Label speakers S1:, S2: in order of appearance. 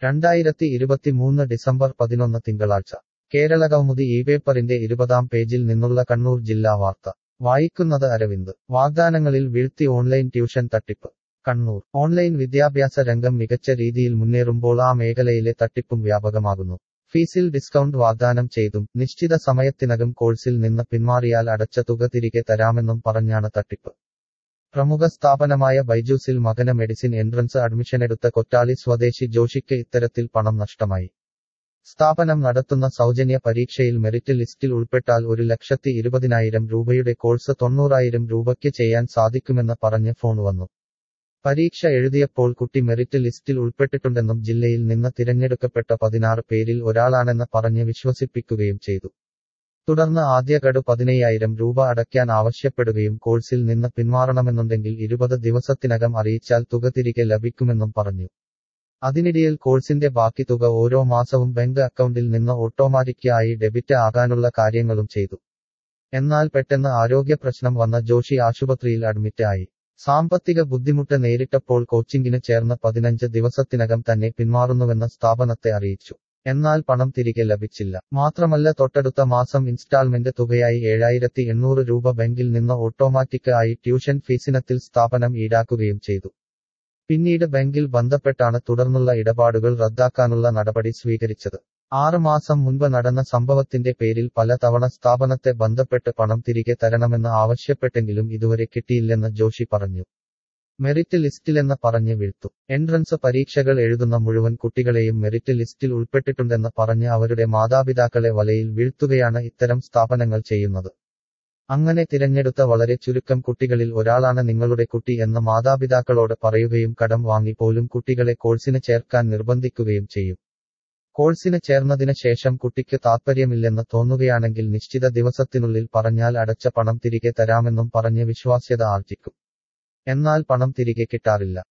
S1: രണ്ടായിരത്തി ഇരുപത്തിമൂന്ന് ഡിസംബർ പതിനൊന്ന് തിങ്കളാഴ്ച കേരളകൗമുദി ഈ പേപ്പറിന്റെ ഇരുപതാം പേജിൽ നിന്നുള്ള കണ്ണൂർ ജില്ലാ വാർത്ത വായിക്കുന്നത് അരവിന്ദ് വാഗ്ദാനങ്ങളിൽ വീഴ്ത്തി ഓൺലൈൻ ട്യൂഷൻ തട്ടിപ്പ് കണ്ണൂർ ഓൺലൈൻ വിദ്യാഭ്യാസ രംഗം മികച്ച രീതിയിൽ മുന്നേറുമ്പോൾ ആ മേഖലയിലെ തട്ടിപ്പും വ്യാപകമാകുന്നു ഫീസിൽ ഡിസ്കൗണ്ട് വാഗ്ദാനം ചെയ്തും നിശ്ചിത സമയത്തിനകം കോഴ്സിൽ നിന്ന് പിന്മാറിയാൽ അടച്ച തുക തിരികെ തരാമെന്നും പറഞ്ഞാണ് തട്ടിപ്പ് പ്രമുഖ സ്ഥാപനമായ ബൈജൂസിൽ മകന് മെഡിസിൻ എൻട്രൻസ് അഡ്മിഷനെടുത്ത കൊറ്റാളി സ്വദേശി ജോഷിക്ക് ഇത്തരത്തിൽ പണം നഷ്ടമായി സ്ഥാപനം നടത്തുന്ന സൗജന്യ പരീക്ഷയിൽ മെറിറ്റ് ലിസ്റ്റിൽ ഉൾപ്പെട്ടാൽ ഒരു ലക്ഷത്തി ഇരുപതിനായിരം രൂപയുടെ കോഴ്സ് തൊണ്ണൂറായിരം രൂപയ്ക്ക് ചെയ്യാൻ സാധിക്കുമെന്ന് പറഞ്ഞ് ഫോൺ വന്നു പരീക്ഷ എഴുതിയപ്പോൾ കുട്ടി മെറിറ്റ് ലിസ്റ്റിൽ ഉൾപ്പെട്ടിട്ടുണ്ടെന്നും ജില്ലയിൽ നിന്ന് തിരഞ്ഞെടുക്കപ്പെട്ട പതിനാറ് പേരിൽ ഒരാളാണെന്ന് പറഞ്ഞ് വിശ്വസിപ്പിക്കുകയും ചെയ്തു തുടർന്ന് ആദ്യ ഗഡു പതിനയ്യായിരം രൂപ അടയ്ക്കാൻ ആവശ്യപ്പെടുകയും കോഴ്സിൽ നിന്ന് പിന്മാറണമെന്നുണ്ടെങ്കിൽ ഇരുപത് ദിവസത്തിനകം അറിയിച്ചാൽ തുക തിരികെ ലഭിക്കുമെന്നും പറഞ്ഞു അതിനിടയിൽ കോഴ്സിന്റെ ബാക്കി തുക ഓരോ മാസവും ബാങ്ക് അക്കൗണ്ടിൽ നിന്ന് ഓട്ടോമാറ്റിക്കായി ഡെബിറ്റ് ആകാനുള്ള കാര്യങ്ങളും ചെയ്തു എന്നാൽ പെട്ടെന്ന് ആരോഗ്യ പ്രശ്നം വന്ന ജോഷി ആശുപത്രിയിൽ അഡ്മിറ്റ് ആയി സാമ്പത്തിക ബുദ്ധിമുട്ട് നേരിട്ടപ്പോൾ കോച്ചിങ്ങിന് ചേർന്ന് പതിനഞ്ച് ദിവസത്തിനകം തന്നെ പിന്മാറുന്നുവെന്ന് സ്ഥാപനത്തെ അറിയിച്ചു എന്നാൽ പണം തിരികെ ലഭിച്ചില്ല മാത്രമല്ല തൊട്ടടുത്ത മാസം ഇൻസ്റ്റാൾമെന്റ് തുകയായി ഏഴായിരത്തി എണ്ണൂറ് രൂപ ബാങ്കിൽ നിന്ന് ഓട്ടോമാറ്റിക് ആയി ട്യൂഷൻ ഫീസിനത്തിൽ സ്ഥാപനം ഈടാക്കുകയും ചെയ്തു പിന്നീട് ബാങ്കിൽ ബന്ധപ്പെട്ടാണ് തുടർന്നുള്ള ഇടപാടുകൾ റദ്ദാക്കാനുള്ള നടപടി സ്വീകരിച്ചത് ആറ് മാസം മുൻപ് നടന്ന സംഭവത്തിന്റെ പേരിൽ പല തവണ സ്ഥാപനത്തെ ബന്ധപ്പെട്ട് പണം തിരികെ തരണമെന്ന് ആവശ്യപ്പെട്ടെങ്കിലും ഇതുവരെ കിട്ടിയില്ലെന്ന് ജോഷി പറഞ്ഞു മെറിറ്റ് ലിസ്റ്റിലെന്ന് പറഞ്ഞ് വീഴ്ത്തു എൻട്രൻസ് പരീക്ഷകൾ എഴുതുന്ന മുഴുവൻ കുട്ടികളെയും മെറിറ്റ് ലിസ്റ്റിൽ ഉൾപ്പെട്ടിട്ടുണ്ടെന്ന് പറഞ്ഞ് അവരുടെ മാതാപിതാക്കളെ വലയിൽ വീഴ്ത്തുകയാണ് ഇത്തരം സ്ഥാപനങ്ങൾ ചെയ്യുന്നത് അങ്ങനെ തിരഞ്ഞെടുത്ത വളരെ ചുരുക്കം കുട്ടികളിൽ ഒരാളാണ് നിങ്ങളുടെ കുട്ടി എന്ന് മാതാപിതാക്കളോട് പറയുകയും കടം വാങ്ങി പോലും കുട്ടികളെ കോഴ്സിന് ചേർക്കാൻ നിർബന്ധിക്കുകയും ചെയ്യും കോഴ്സിന് ചേർന്നതിന് ശേഷം കുട്ടിക്ക് താൽപ്പര്യമില്ലെന്ന് തോന്നുകയാണെങ്കിൽ നിശ്ചിത ദിവസത്തിനുള്ളിൽ പറഞ്ഞാൽ അടച്ച പണം തിരികെ തരാമെന്നും പറഞ്ഞ് വിശ്വാസ്യത ആർജിക്കും എന്നാൽ പണം തിരികെ കിട്ടാറില്ല